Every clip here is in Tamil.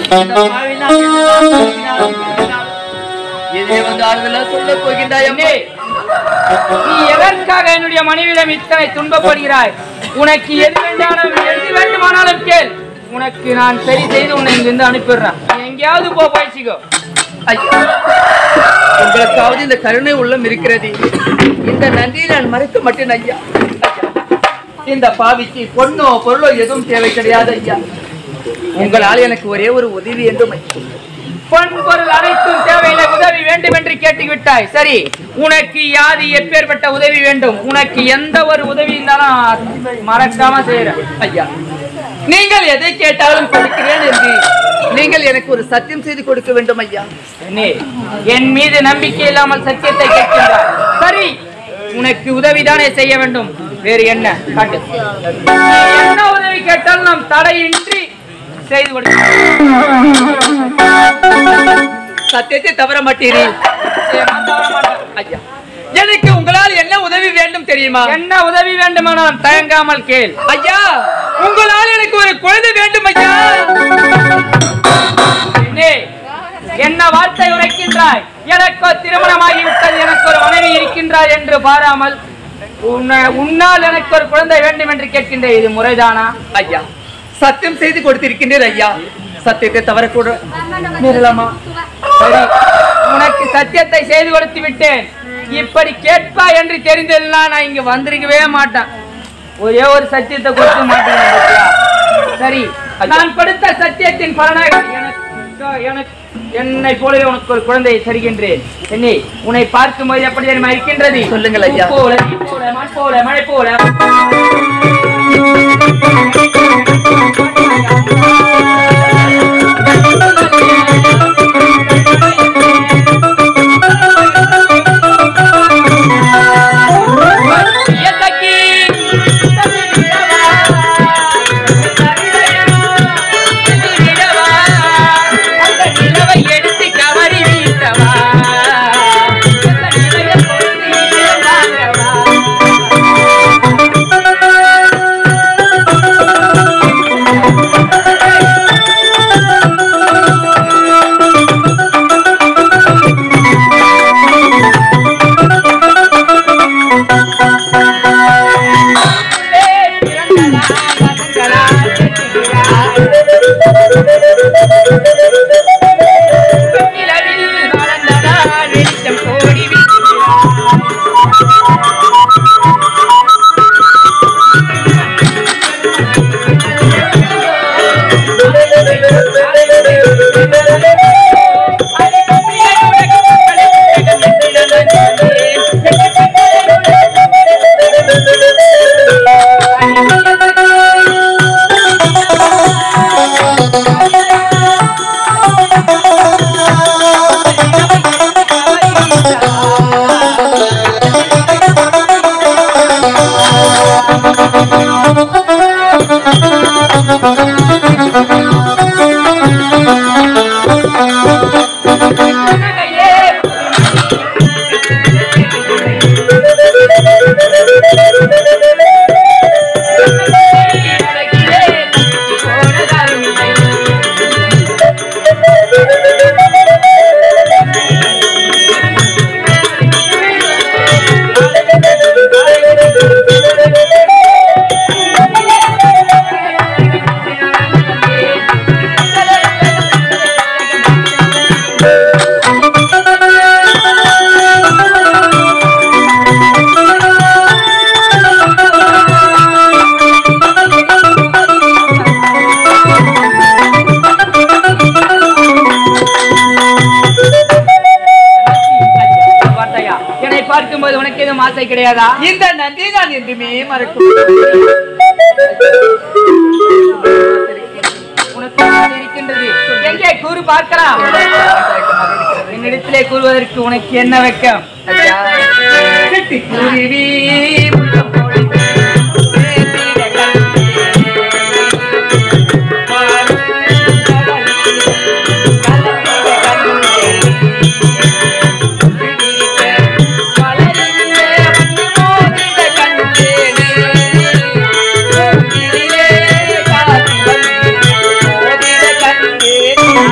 இந்த பாவினால் என்னாலும் என்னாலும் எதை வந்து ஆறுதலா சொல்ல போகின்றாய் அம்மே நீ எதற்காக என்னுடைய மனைவியிடம் இத்தனை துன்பப்படுகிறாய் உனக்கு எது வேண்டாலும் எது வேண்டுமானாலும் கேள் உனக்கு நான் சரி செய்து உன்னை இங்கிருந்து அனுப்பிடுறேன் நீ எங்கேயாவது போ பயிற்சிக்கோ ஐயா உங்களுக்காவது இந்த கருணை உள்ளம் இருக்கிறது இந்த நன்றியை நான் மறைக்க மாட்டேன் ஐயா ஐயா, இந்த பாவிக்கு பொண்ணோ பொருளோ எதுவும் தேவை கிடையாது ஐயா உங்களால் எனக்கு ஒரே ஒரு உதவி வேண்டும் ஐயா. பொன் பொருள் அனைத்தும் தேவையில்லை உதவி வேண்டும் என்று கேட்டு விட்டாய் சரி உனக்கு யாது எப்பேற்பட்ட உதவி வேண்டும் உனக்கு எந்த ஒரு உதவி இருந்தாலும் மறக்காம செய்யறேன் ஐயா நீங்கள் எதை கேட்டாலும் கொடுக்கிறேன் என்று நீங்கள் எனக்கு ஒரு சத்தியம் செய்து கொடுக்க வேண்டும் ஐயா அண்ணே, என் மீது நம்பிக்கை இல்லாமல் சத்தியத்தை கேட்கின்றாய் சரி உனக்கு உதவிதானே செய்ய வேண்டும் வேறு என்ன காட்டு நீ என்ன உதவி கேட்டாலும் நாம் தடையின்றி செய்து கொடுக்கிறோம் சத்தியத்தை தவற மாட்டீர்கள் ஐயா எனக்கு உங்களால் என்ன உதவி வேண்டும் தெரியுமா என்ன உதவி வேண்டுமானாலும் தயங்காமல் கேள் ஐயா உங்களால் எனக்கு ஒரு குழந்தை வேண்டும் ஐயா அண்ணே, என்ன வார்த்தை உரைக்கின்றாய் எனக்கோ திருமணமாகி விட்டது எனக்கு ஒரு மனைவி இருக்கின்றார் என்று பாராமல் உன்னை- உன்னால் எனக்கு ஒரு குழந்தை வேண்டும் என்று கேட்கின்ற இது முறைதானா ஐயா சத்தியம் செய்து கொடுத்திருக்கின்றேன் ஐயா சத்தியத்தை தவறக்கூட நேரலாமா சரி உனக்கு சத்தியத்தை செய்து கொடுத்து விட்டேன் இப்படி கேட்பா என்று தெரிந்ததெல்லாம் நான் இங்க வந்திருக்கவே மாட்டேன் ஒரே ஒரு சத்தியத்தை கொடுக்க மாட்டேன் பாத்தியா? சரி நான் கொடுத்த சத்தியத்தின் பலனாக எனக்கு எனக்கு என்னை போலவே உனக்கு ஒரு குழந்தையை தருகின்றேன் என்னை உன்னை பார்க்கும்போது எப்படி தெரியுமா இருக்கின்றது சொல்லுங்கள் ஐயா. பூ போல நீ போல மண் போல மழை போல எத்தக்கி அந்த நிலவை எடுத்து கவரி வீசவா அந்த நிலையை பொறுத்து வாங்கவா பார்த்தாயா என்னை பார்க்கும்போது உனக்கு எதுவும் ஆசை கிடையாதா இந்த நன்றியை நான் என்றுமே மறக்கும் உனக்கு ஆசை இருக்கின்றது எங்கே கூறு பார்க்கலாம் என்னிடத்திலே கூறுவதற்கு உனக்கு என்ன வெக்கம் ஐயா சிட்டுக்குருவி முத்தம் கொடுத்து பேசிட கண்டே. வாழும் கடலில் கலந்திட கண்டே. விழிக்க மலரிலே வந்து மோதிட கண்டேனே. மூங்கிலே காத்து வந்து மோதிட கண்டேனே.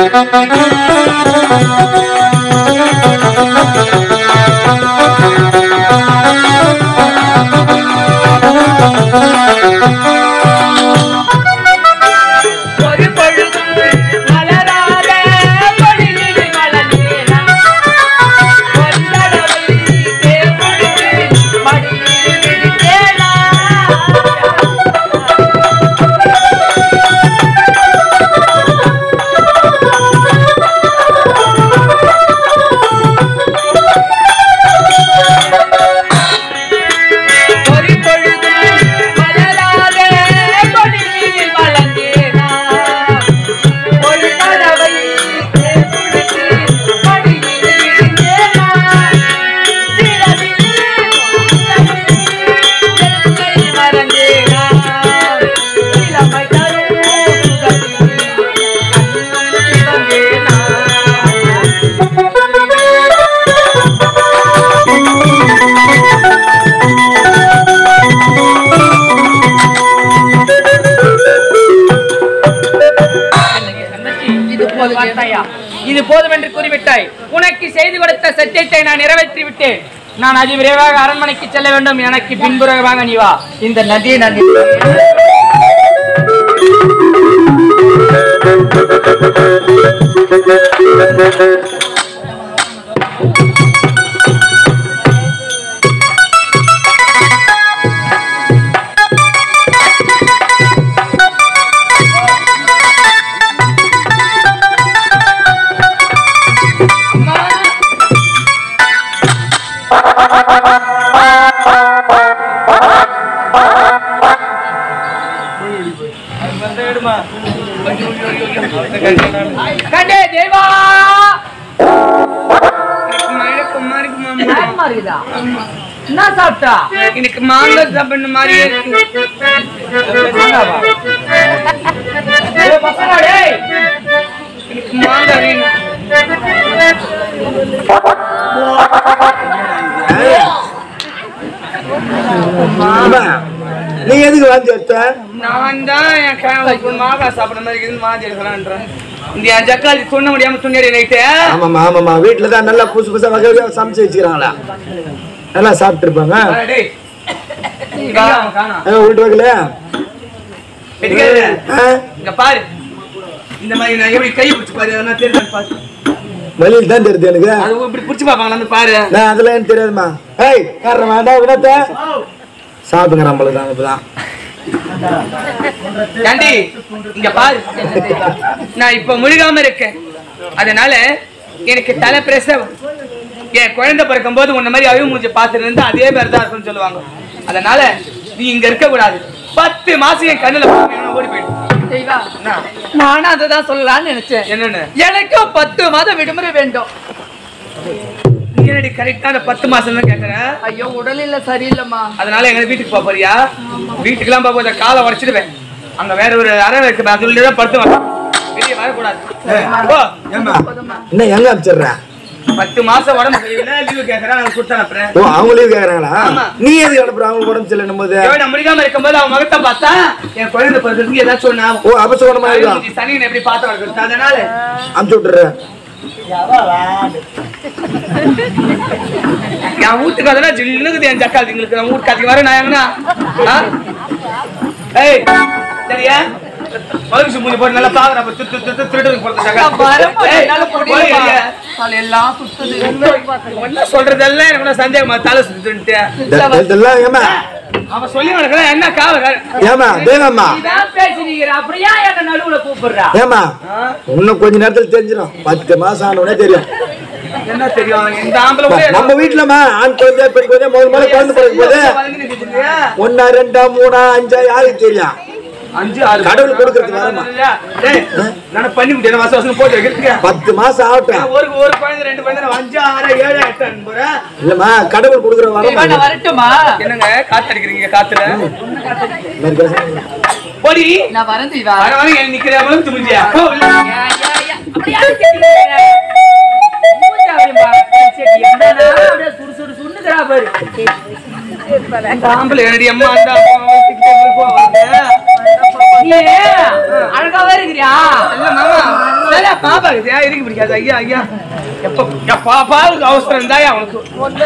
ஒரு பொழுதும் மலராத பொழிலில் மலர்ந்தேனா. ஒரு தடவை தேர்ந்தெடுத்து மடியில் விழுந்தேனா. ஒரு பொழுதும் மலராத பொழிலில் மலர்ந்தேனா. ஒரு தடவை தேர்ந்தெடுத்து மடியில் விழுந்தேனா. இரவில் என்னை மறந்தேனா. இளமை தரும் சுகத்தில் கண்கள் திறந்தேனா. இது போதும் வார்த்தையா? இது போதும் என்று கூறிவிட்டாய் உனக்கு செய்து கொடுத்த சத்தியத்தை நான் நிறைவேற்றி விட்டேன் நான் அதி விரைவாக அரண்மனைக்கு செல்ல வேண்டும் எனக்கு பின்புறமாக நீ வா இந்த நதியை நான் கண்டே தேவா நேரமா இருக்குதா? என்ன சாப்பிட்டா எனக்கு மாங்காய் சாப்பிடணும் மாதிரியே இருக்கு மாங்காவா? ஏய் பசங்களா, டேய். எனக்கு மாங்காய் வேணும் அம்மா, நீ எதுக்கு வாந்தி எடுத்த நான் தான் என் கணவருக்கு மாங்காய் சாப்பிட மாதிரி இருக்குதுன்னு வாந்தி எடுக்கிறான்றேன் இந்த என் ஜக்காளி சொன்ன முடியாம துணியடி நைட்டு ஆமாம்மா ஆமாம்மா வீட்டுல தான் நல்லா புதுசு புதுசா வகை வகையா சமைச்சு வச்சுக்கிறாங்களா நல்லா சாப்பிட்டு இருப்பாங்க டேய் இங்க வா, அவன் காணோம். வீட்டு வகையில வெட்டிக்காரரு, ஆ? இங்க பாரு இந்த மாதிரி நான் எப்படி கை பிடிச்சு பாரு அதெல்லாம் தெரியும் பாரு வழியில் தான் தெரியுது எனக்கு அது இப்படி பிடிச்சு பாப்பாங்களா அந்த பாரு நான் அதெல்லாம் எனக்கு தெரியாதுமா ஏய் காரணம் வேண்டாம் வினத்த சாப்பிடுங்க நம்மளுக்கு தான் இப்பதான் ஏண்டி இங்க பாரு நான் இப்ப முழுகாம இருக்கேன் அதனால எனக்கு தலை பிரசவம் என் குழந்தை பிறக்கும் போது உன்ன மாதிரி அழிவு மூஞ்சி பார்த்துட்டு இருந்தா அதே மாதிரி தான் இருக்கும்னு சொல்லுவாங்க அதனால நீ இங்க இருக்க கூடாது பத்து மாசம் என் கண்ணுல பார்க்கணும், ஓடி போயிடு தெய்வா, என்ன? நானும் அதை தான் சொல்லலாம்னு நினைச்சேன் என்னன்னு எனக்கும் பத்து மாதம் விடுமுறை வேண்டும் நீ என்னடி கரெக்டா அந்த பத்து மாசம் தான் கேக்குறேன் ஐயோ உடல்நிலை சரியில்லைம்மா அதனால எங்க வீட்டுக்கு போக போறியா வீட்டுக்கெல்லாம் போக போத காலை உடச்சிடுவேன் அங்க வேற ஒரு அறை இருக்கு அது உள்ளதான் படுத்து வரேன். வெளியே வரக்கூடாது போ. என்ன எங்க அனுப்பிச்சிடுறேன் பத்து மாசம் உடம்பு சரியில்லை லீவு கேக்குறேன் நான் கொடுத்து அனுப்புறேன் ஓ அவங்களையும் கேக்குறாங்களா ஆமா. நீ எதுக்கு அனுப்புற அவங்க உடம்பு சரியில்லைன்னும் போது ஐயோ, நான் முடிக்காம இருக்கும்போது அவன் முகத்தை பார்த்தா என் குழந்தை பிறந்ததுக்கு ஏதாச்சும் சொன்னா ஓ அபசகுணமா இருக்கும் சனியன் எப்படி பார்த்து வளர்க்குறது அதனால அனுப்பிச்சு விட்டுறேன் என் வீட்டுக்கு அதெல்லாம் ஜில்லுக்குது என் ஜக்கால் எங்களுக்கு நான் வீட்டுக்கு வர நான் எங்கன்னா ஆ? ஏய் சரியா மதுரை மூஞ்சி போட்டு நல்லா பாக்குற அப்ப திரு திரு திரு திருட்டு போறது நான் வரமா, ஏய், என்னால போய் முடியலம்மா. ஐயா. தலையெல்லாம் சுத்துது என்ன சொல்றதெல்லாம் எனக்கு ஒண்ணும் சந்தேகமா தலை சுத்துன்ட்டு இதெல்லாம் ஏமா அவன் சொல்லி வளர்க்கலாம் என்ன காவல் ஏமா தேவம்மா இதான் பேசுறீங்க அப்படியா என்ன நடுவுல கூப்பிடுறா ஏமா இன்னும் கொஞ்ச நேரத்துல தெரிஞ்சிடும் பத்து மாசம் ஆனவுடனே தெரியும் என்ன தெரியும் இந்த ஆம்பளை கூட நம்ம வீட்டுலமா ஆண் குழந்தை பெண் குழந்தை முதல் முதல்ல குழந்தை பிறக்கும் போது வளர்ந்து நிக்குது. ஒன்னா ரெண்டா மூணா அஞ்சா யாருக்கு தெரியும் அஞ்சு ஆறு கடவுள் கொடுக்கறதுக்கு வரமா. டேய், நான் பண்ணி விட்டேன் வருஷம் வருஷம் போட்டு வைக்கிறதுக்கு பத்து மாசம் ஆகட்டும் ஒரு ஒரு குழந்தை ரெண்டு குழந்தை நான் அஞ்சு ஆறு ஏழு எட்டு அனுப்புறேன் இல்லம்மா கடவுள் கொடுக்குற தெய்வா, நான் வரம் வரட்டுமா என்னங்க காத்தடிக்கிறீங்க காத்துல மாதிரி பேசுறீங்க. போடி நான் வரேன் தெய்வா வர வர என் நிக்கிறவங்களும் துணிஞ்சியா யா, யா, யா. அப்படியா கேட்டீங்க? மூஞ்சி அப்படி பாரு. சரி, என்னடா அப்படியே சுடு சுடு சுண்ணுக்கிறா பாரு. இந்த ஆம்பளை என்னடி அம்மா அந்த அப்பா அவன் திக்கிட்டே போய் போவாங்க. நீ அழகாவே இருக்கிறியா இல்ல மாமா நல்லா பாப்பா இருக்குது இருக்கு பிடிக்காது ஐயா ஐயா எப்ப எப்பா பாவுக்கு அவசரம் தான் அவனுக்கு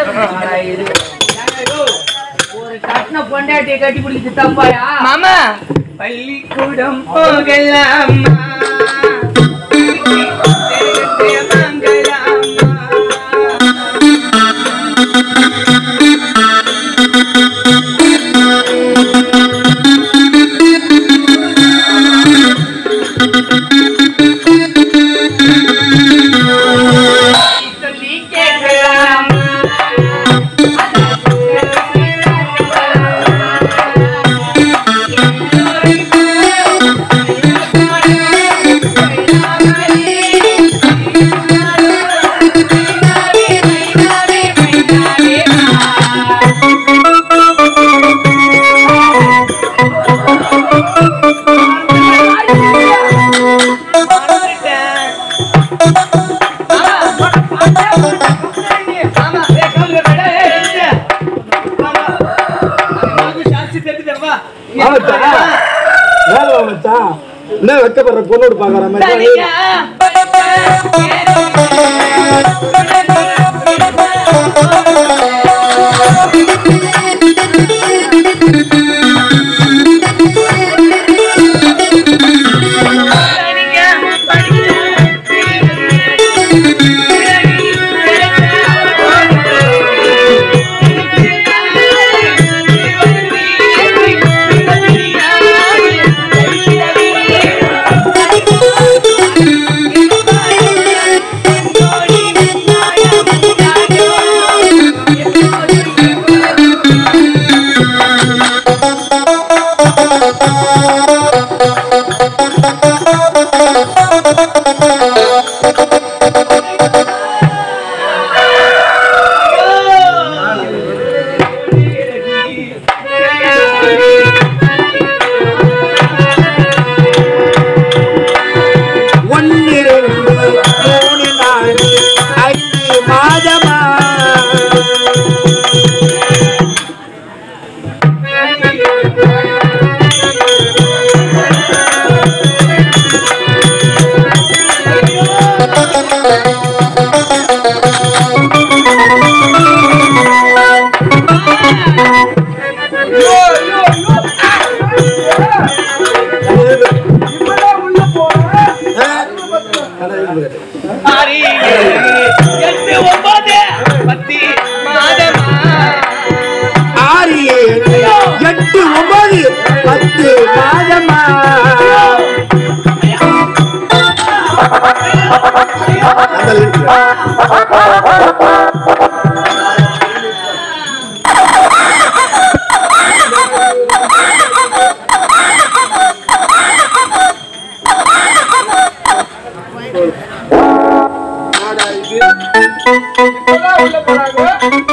ஒரு கட்டின பொண்டாட்டியை கட்டி பிடிச்சி தப்பாயா மாமா பள்ளிக்கூடம் போகலாமா சொல்லி கேட்கலாம் ஆமாச்சா வேலை ஆமாச்சா என்ன வெக்கப்படுற பொண்ணோடு பாக்குற மாதிரி ஒன்னு ரெண்டு மூணு நாலு ஐந்து மாதமா எட்டு ஒன்பது பத்து மாதமா ஆறு ஏழு எட்டு ஒன்பது பத்து மாதமா அந்த link. உள்ள போறாங்க